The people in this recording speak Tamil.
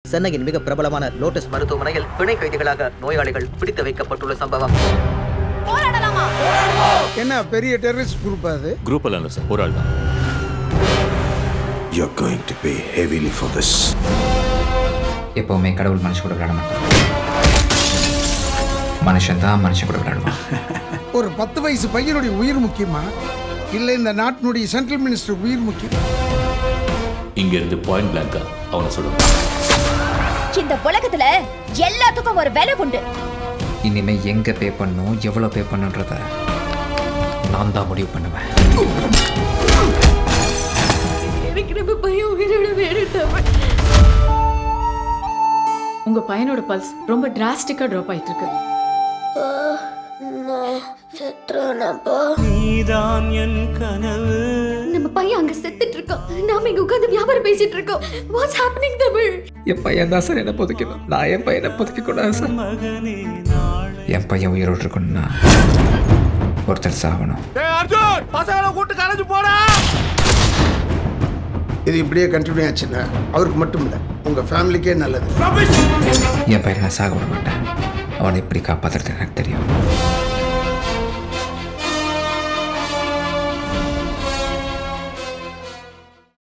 சென்னையின் மிக பிரபலமான லோட்டஸ் மருத்துவமனையில் பிணை கைதிகளாக நோயாளிகள் பிடித்து வைக்கப்பட்டுள்ள சம்பவம் என்ன பெரிய டெரரிஸ்ட் குரூப் அது குரூப் எல்லாம் இல்லை சார் ஒரு ஆள் தான் You're going to pay heavily for this. எப்போவுமே கடவுள் மனுஷன் கூட விளையாட மாட்டான் மனுஷன் தான் மனுஷன் கூட விளையாடுவான் ஒரு பத்து வயசு பையனுடைய உயிர் முக்கியமா இல்லை இந்த நாட்டினுடைய சென்ட்ரல் மினிஸ்டர் உயிர் முக்கியமா இங்க இருந்து பாயிண்ட் பிளாங்கா அவனை சொல்லணும் இந்த உலகத்துல எல்லாத்துக்கும் ஒரு விலை உண்டு இனிமே எங்க பே பண்ணணும் எவ்வளோ பே பண்ணுன்றத நான் தான் முடிவு பண்ணுவேன் எனக்கு நம்ம பையன் உயிரோட வேணும் உங்க பையனோட பல்ஸ் ரொம்ப டிராஸ்டிக்கா ட்ராப் ஆயிட்டு இருக்கு நம்ம பையன் அங்க செத்துட்டு இருக்கோம் நாம இங்க உட்கார்ந்து வியாபாரம் பேசிட்டு இருக்கோம் வாட்ஸ் ஹேப்பனிங் தமிழ் என் பையன் தான் சார் என்ன புதைக்கணும் நான் என் பையனை புதைக்க கூடாது சார் என் பையன் உயிரோடு இருக்கணும்னா ஒருத்தர் சாகணும் இது இப்படியே கண்டினியூ ஆச்சுன்னா அவருக்கு மட்டும் இல்லை உங்க ஃபேமிலிக்கே நல்லது என் பையனை நான் சாக விட மாட்டேன் அவனை எப்படி காப்பாற்றுறது எனக்கு தெரியும்